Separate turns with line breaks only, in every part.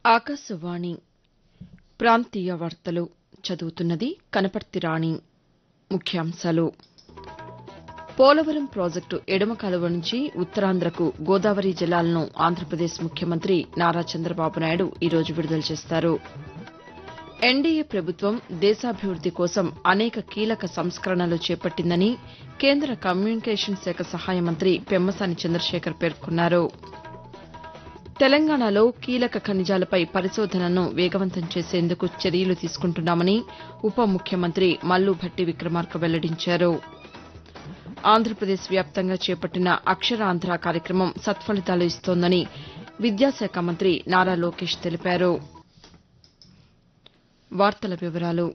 ఆకాశవాణి ప్రాంతీయ వార్తలు చదువుతున్నది కనపర్తి రాణి ముఖ్యాంశాలు పోలవరం ప్రాజెక్టు ఎడమ కాలువ నుంచి ఉత్తరాంధ్రకు గోదావరి జలాలను ఆంధ్రప్రదేశ్ ముఖ్యమంత్రి నారా చంద్రబాబు నాయుడు ఈ రోజు విడుదల చేస్తారు ఎన్డీఏ ప్రభుత్వం దేశాభివృద్ది కోసం అనేక కీలక సంస్కరణలు చేపట్టిందని కేంద్ర కమ్యూనికేషన్ శాఖ సహాయ మంత్రి పెమ్మసాని చంద్రశేఖర్ పేర్కొన్నారు తెలంగాణలో కీలక ఖనిజాలపై పరిశోధనను వేగవంతం చేసేందుకు చర్యలు తీసుకుంటున్నామని ఉప ముఖ్యమంత్రి మల్లు భట్టి విక్రమార్క వెల్లడించారు ఆంధ్రప్రదేశ్ వ్యాప్తంగా చేపట్టిన అక్షరాంధ్ర కార్యక్రమం సత్ఫలితాలు ఇస్తోందని విద్యాశాఖ మంత్రి నారా లోకేష్ తెలిపారు వార్తల వివరాలు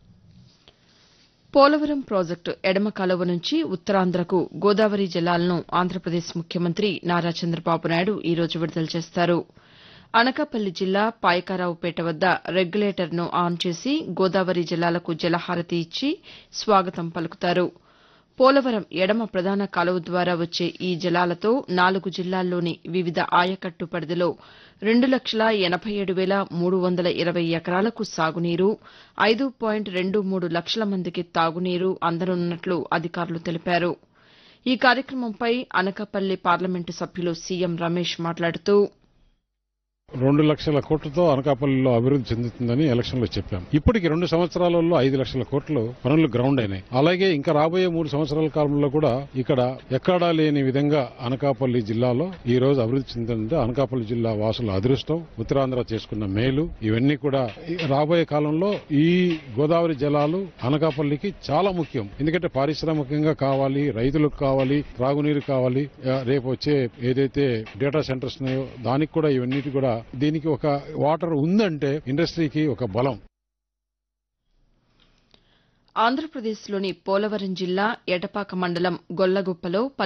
పోలవరం ప్రాజెక్టు ఎడమ కాలువ నుంచి ఉత్తరాంధ్రకు గోదావరి జలాలను ఆంధ్రప్రదేశ్ ముఖ్యమంత్రి నారా చంద్రబాబు నాయుడు ఈ రోజు విడుదల చేస్తారు అనకాపల్లి జిల్లా పాయకారావుపేట వద్ద రెగ్యులేటర్ను ఆన్ చేసి గోదావరి జలాలకు జలహారతి ఇచ్చి స్వాగతం పలుకుతారు పోలవరం ఎడమ ప్రధాన కాలువ ద్వారా వచ్చే ఈ జలాలతో నాలుగు జిల్లాల్లోని వివిధ ఆయకట్టు పరిధిలో రెండు లక్షల ఎనబై ఏడు వేల మూడు వందల ఇరవై ఎకరాలకు సాగునీరు ఐదు పాయింట్ రెండు మూడు లక్షల మందికి తాగునీరు అందనున్నట్లు అధికారులు తెలిపారు ఈ కార్యక్రమంపై అనకాపల్లి పార్లమెంటు సభ్యులు సీఎం రమేష్ మాట్లాడుతూ
రెండు లక్షల కోట్లతో అనకాపల్లిలో అభివృద్ది చెందుతుందని ఎలక్షన్ లో చెప్పాం ఇప్పటికి రెండు సంవత్సరాలలో ఐదు లక్షల కోట్లు పనులు గ్రౌండ్ అయినాయి అలాగే ఇంకా రాబోయే మూడు సంవత్సరాల కాలంలో కూడా ఇక్కడ ఎక్కడా లేని విధంగా అనకాపల్లి జిల్లాలో ఈ రోజు అభివృద్ది చెందుతుంటే అనకాపల్లి జిల్లా వాసుల అదృష్టం ఉత్తరాంధ్ర చేసుకున్న మేలు ఇవన్నీ కూడా ఈ రాబోయే కాలంలో ఈ గోదావరి జలాలు అనకాపల్లికి చాలా ముఖ్యం ఎందుకంటే పారిశ్రామికంగా కావాలి రైతులకు కావాలి త్రాగునీరు కావాలి ఆ, రేపు వచ్చే ఏదైతే డేటా సెంటర్స్ ఉన్నాయో దానికి కూడా ఇవన్నిటి కూడా దీనికి ఒక వాటర్ ఉందంటే ఇండస్ట్రీకి ఒక బలం
ఆంధ్రప్రదేశ్లోని పోలవరం జిల్లా ఎటపాక మండలం గొల్లగుప్పలో